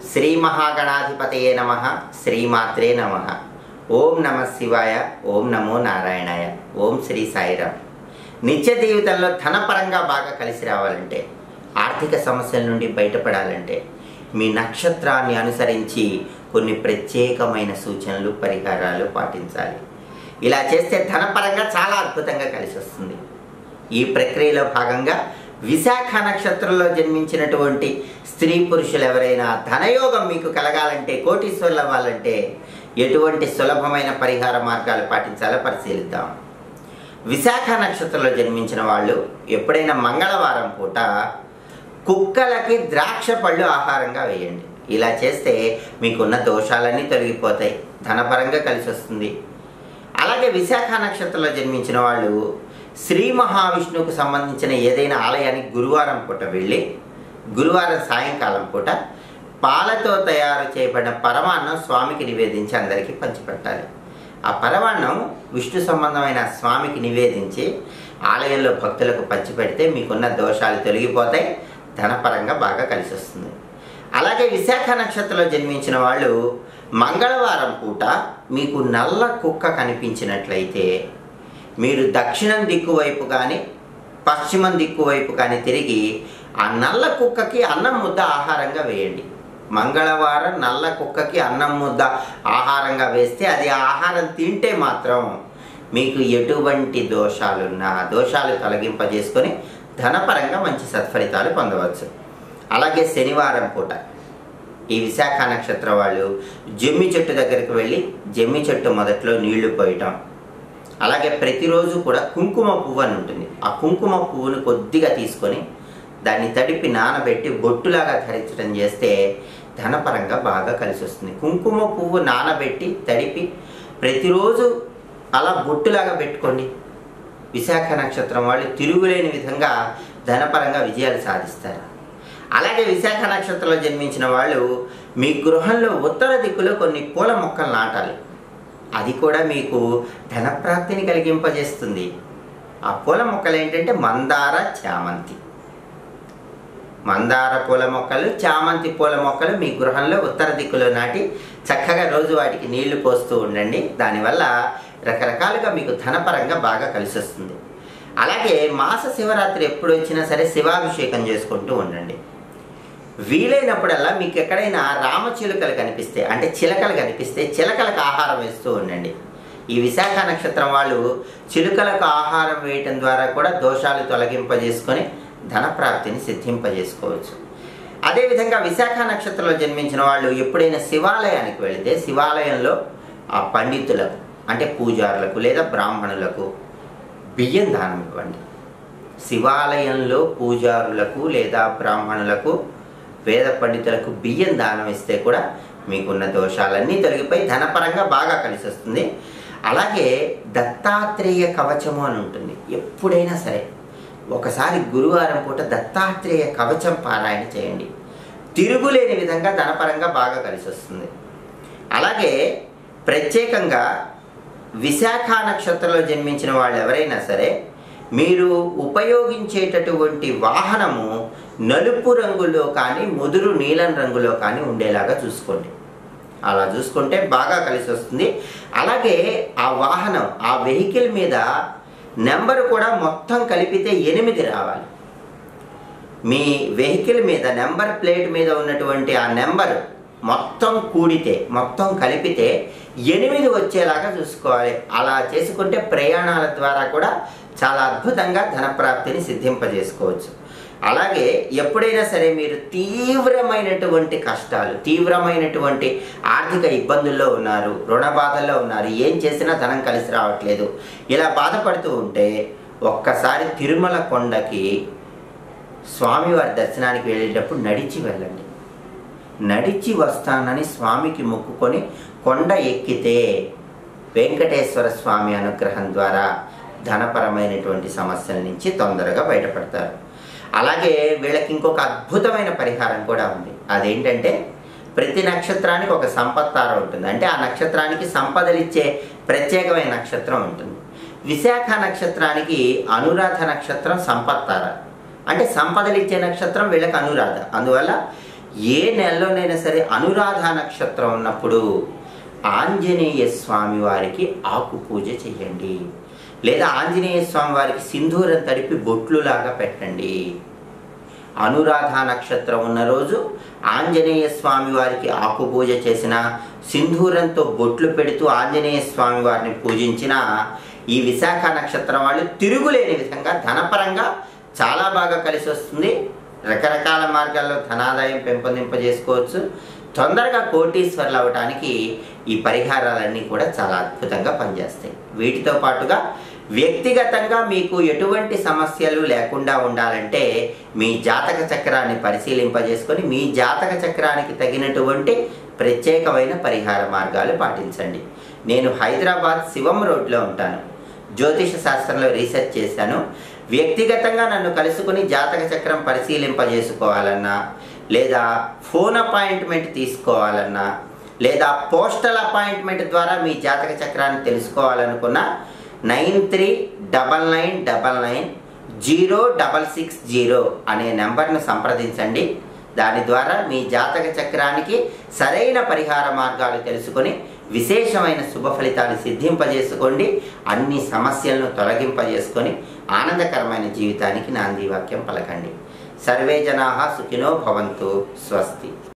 శ్రీ మహాగణాధిపతయే నమ శ్రీమాత్రే నమ ఓం నమ శివాయ ఓం నమో నారాయణాయ ఓం శ్రీ సాయిరామ్ నిత్య జీవితంలో ధనపరంగా బాగా కలిసి రావాలంటే ఆర్థిక సమస్యల నుండి బయటపడాలంటే మీ నక్షత్రాన్ని అనుసరించి కొన్ని ప్రత్యేకమైన సూచనలు పరిహారాలు పాటించాలి ఇలా చేస్తే ధనపరంగా చాలా అద్భుతంగా కలిసి వస్తుంది ఈ ప్రక్రియలో భాగంగా విశాఖ నక్షత్రంలో జన్మించినటువంటి స్త్రీ పురుషులు ఎవరైనా ధనయోగం మీకు కలగాలంటే కోటీశ్వర్లు అవ్వాలంటే ఎటువంటి సులభమైన పరిహార మార్గాలు పాటించాలో పరిశీలిద్దాం విశాఖ నక్షత్రంలో జన్మించిన వాళ్ళు ఎప్పుడైనా మంగళవారం పూట కుక్కలకి ద్రాక్ష పళ్ళు ఆహారంగా వేయండి ఇలా చేస్తే మీకున్న దోషాలన్నీ తొలగిపోతాయి ధనపరంగా కలిసి వస్తుంది అలాగే విశాఖ నక్షత్రంలో జన్మించిన వాళ్ళు శ్రీ మహావిష్ణువుకు సంబంధించిన ఏదైనా ఆలయానికి గురువారం పూట వెళ్ళి గురువారం సాయంకాలం పూట పాలతో తయారు చేయబడిన పరమాన్నం స్వామికి నివేదించి అందరికీ పంచిపెట్టాలి ఆ పరమాన్నం విష్ణు సంబంధమైన స్వామికి నివేదించి ఆలయంలో భక్తులకు పంచిపెడితే మీకున్న దోషాలు తొలగిపోతాయి ధనపరంగా బాగా కలిసి వస్తుంది అలాగే విశాఖ నక్షత్రంలో జన్మించిన వాళ్ళు మంగళవారం పూట మీకు నల్ల కుక్క కనిపించినట్లయితే మీరు దక్షిణం దిక్కు వైపు కానీ పశ్చిమం దిక్కు వైపు కానీ తిరిగి ఆ నల్ల కుక్కకి అన్నం ముద్ద ఆహారంగా వేయండి మంగళవారం నల్ల కుక్కకి అన్నం ముద్ద ఆహారంగా వేస్తే అది ఆ ఆహారం తింటే మాత్రం మీకు ఎటువంటి దోషాలున్నా ఆ దోషాలు తొలగింపజేసుకొని ధనపరంగా మంచి సత్ఫలితాలు పొందవచ్చు అలాగే శనివారం పూట ఈ విశాఖ నక్షత్రం వాళ్ళు జమ్మి చెట్టు దగ్గరికి వెళ్ళి జమ్మి చెట్టు మొదట్లో నీళ్లు పోయటం అలాగే ప్రతిరోజు కూడా కుంకుమ పువ్వు అని ఉంటుంది ఆ కుంకుమ పువ్వును కొద్దిగా తీసుకొని దాన్ని తడిపి నానబెట్టి బొట్టులాగా ధరించడం చేస్తే ధనపరంగా బాగా కలిసి వస్తుంది కుంకుమ పువ్వు నానబెట్టి తడిపి ప్రతిరోజు అలా బొట్టులాగా పెట్టుకోండి విశాఖ నక్షత్రం వాళ్ళు తిరుగులేని విధంగా ధనపరంగా విజయాలు సాధిస్తారు అలాగే విశాఖ నక్షత్రంలో జన్మించిన వాళ్ళు మీ గృహంలో ఉత్తర దిక్కులో కొన్ని పూల మొక్కలు నాటాలి అది కూడా మీకు ధనప్రాప్తిని కలిగింపజేస్తుంది ఆ పూల మొక్కలు ఏంటంటే మందార చామంతి మందార పూల మొక్కలు చామంతి పూల మొక్కలు మీ గృహంలో ఉత్తర దిక్కులో నాటి చక్కగా రోజు వాటికి నీళ్లు పోస్తూ ఉండండి దానివల్ల రకరకాలుగా మీకు ధనపరంగా బాగా కలిసి వస్తుంది అలాగే మాస శివరాత్రి ఎప్పుడు వచ్చినా సరే శివాభిషేకం చేసుకుంటూ ఉండండి వీలైనప్పుడల్లా మీకు ఎక్కడైనా రామచిలుకలు కనిపిస్తే అంటే చిలకలు కనిపిస్తే చిలకలకు ఆహారం వేస్తూ ఉండండి ఈ విశాఖ నక్షత్రం వాళ్ళు చిలుకలకు ఆహారం వేయటం ద్వారా కూడా దోషాలు తొలగింపజేసుకొని ధనప్రాప్తిని సిద్ధింపజేసుకోవచ్చు అదేవిధంగా విశాఖ నక్షత్రంలో జన్మించిన వాళ్ళు ఎప్పుడైనా శివాలయానికి వెళితే శివాలయంలో ఆ పండితులకు అంటే పూజారులకు లేదా బ్రాహ్మణులకు బియ్యం దానం ఇవ్వండి శివాలయంలో పూజారులకు లేదా బ్రాహ్మణులకు వేద పండితులకు బియ్యం దానం ఇస్తే కూడా మీకున్న దోషాలన్నీ తొలగిపోయి ధనపరంగా బాగా కలిసి వస్తుంది అలాగే దత్తాత్రేయ కవచము అని ఉంటుంది ఎప్పుడైనా సరే ఒకసారి గురువారం పూట దత్తాత్రేయ కవచం పారాయణ చేయండి తిరుగులేని విధంగా ధనపరంగా బాగా కలిసి వస్తుంది అలాగే ప్రత్యేకంగా విశాఖ నక్షత్రంలో జన్మించిన వాళ్ళు ఎవరైనా సరే మీరు ఉపయోగించేటటువంటి వాహనము నలుపు రంగులో కానీ ముదురు నీలం రంగులో కానీ ఉండేలాగా చూసుకోండి అలా చూసుకుంటే బాగా కలిసి వస్తుంది అలాగే ఆ వాహనం ఆ వెహికల్ మీద నెంబర్ కూడా మొత్తం కలిపితే ఎనిమిది రావాలి మీ వెహికల్ మీద నెంబర్ ప్లేట్ మీద ఉన్నటువంటి ఆ నెంబర్ మొత్తం కూడితే మొత్తం కలిపితే ఎనిమిది వచ్చేలాగా చూసుకోవాలి అలా చేసుకుంటే ప్రయాణాల ద్వారా కూడా చాలా అద్భుతంగా ధనప్రాప్తిని సిద్ధింపజేసుకోవచ్చు అలాగే ఎప్పుడైనా సరే మీరు తీవ్రమైనటువంటి కష్టాలు తీవ్రమైనటువంటి ఆర్థిక ఇబ్బందుల్లో ఉన్నారు రుణ బాధల్లో ఉన్నారు ఏం చేసినా ధనం కలిసి రావట్లేదు ఇలా బాధపడుతూ ఉంటే ఒక్కసారి తిరుమల కొండకి స్వామివారి దర్శనానికి వెళ్ళేటప్పుడు నడిచి వెళ్ళండి నడిచి వస్తానని స్వామికి మొక్కుకొని కొండ ఎక్కితే వెంకటేశ్వర స్వామి అనుగ్రహం ద్వారా ధనపరమైనటువంటి సమస్యల నుంచి తొందరగా బయటపడతారు అలాగే వీళ్ళకి ఇంకొక అద్భుతమైన పరిహారం కూడా ఉంది అదేంటంటే ప్రతి నక్షత్రానికి ఒక సంపత్తార ఉంటుంది అంటే ఆ నక్షత్రానికి సంపదలిచ్చే ప్రత్యేకమైన నక్షత్రం ఉంటుంది విశాఖ నక్షత్రానికి అనురాధ నక్షత్రం సంపత్తార అంటే సంపదలిచ్చే నక్షత్రం వీళ్ళకి అనురాధ అందువల్ల ఏ నెలలోనైనా సరే అనురాధ నక్షత్రం ఉన్నప్పుడు ఆంజనేయ స్వామి వారికి ఆకు పూజ చేయండి లేదా ఆంజనేయ స్వామి వారికి సింధూరం తడిపి బొట్లులాగా పెట్టండి అనురాధ నక్షత్రం ఉన్న రోజు ఆంజనేయ స్వామి వారికి ఆకు పూజ చేసిన సింధూరంతో బొట్లు పెడుతూ ఆంజనేయ స్వామి వారిని పూజించిన ఈ విశాఖ నక్షత్రం వాళ్ళు తిరుగులేని విధంగా ధనపరంగా చాలా బాగా కలిసి వస్తుంది రకరకాల మార్గాల్లో ధనాదాయం పెంపొందింపజేసుకోవచ్చు తొందరగా కోటీశ్వర్లు అవ్వటానికి ఈ పరిహారాలన్నీ కూడా చాలా అద్భుతంగా పనిచేస్తాయి వీటితో పాటుగా వ్యక్తిగతంగా మీకు ఎటువంటి సమస్యలు లేకుండా ఉండాలంటే మీ జాతక చక్రాన్ని పరిశీలింపజేసుకొని మీ జాతక చక్రానికి తగినటువంటి ప్రత్యేకమైన పరిహార మార్గాలు పాటించండి నేను హైదరాబాద్ శివం రోడ్లో ఉంటాను జ్యోతిష శాస్త్రంలో రీసెర్చ్ చేశాను వ్యక్తిగతంగా నన్ను కలుసుకుని జాతక చక్రం పరిశీలింపజేసుకోవాలన్నా లేదా ఫోన్ అపాయింట్మెంట్ తీసుకోవాలన్నా లేదా పోస్టల్ అపాయింట్మెంట్ ద్వారా మీ జాతక చక్రాన్ని తెలుసుకోవాలనుకున్న nine three double nine double nine zero double six zero అనే నెంబర్ను సంప్రదించండి దాని ద్వారా మీ జాతక చక్రానికి సరైన పరిహార మార్గాలు తెలుసుకొని విశేషమైన శుభ ఫలితాలు సిద్ధింపజేసుకోండి అన్ని సమస్యలను తొలగింపజేసుకొని ఆనందకరమైన జీవితానికి నాంది వాక్యం పలకండి సర్వే జనా సుఖినో భవంతు స్వస్తి